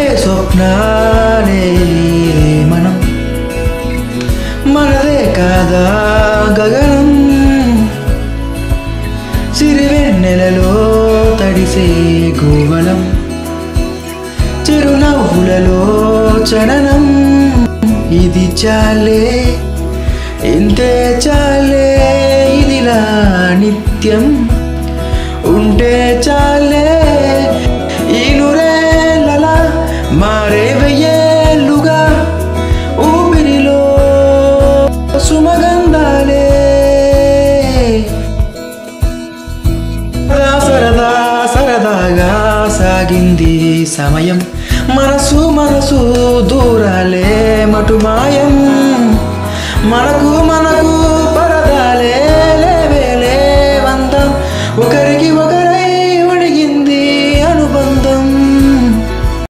స్వప్నాలే మనం మనదే కాదా గగనం సిరివెన్నెలలో తడిసే గోవలం చిరునవ్వులలో చలనం ఇది చాలే ఇంతే చాలే ఇదిలా నిత్యం ఉంటే చాలే ఈ నూరేళ్ళలా మారే వెయ్యేళ్ళుగా ఊపిరిలో సుమగంధాలే సరదా సరదా సరదాగా సాగింది సమయం మనసు మనసు దూరాలే మటుమాయం మనకు మనకు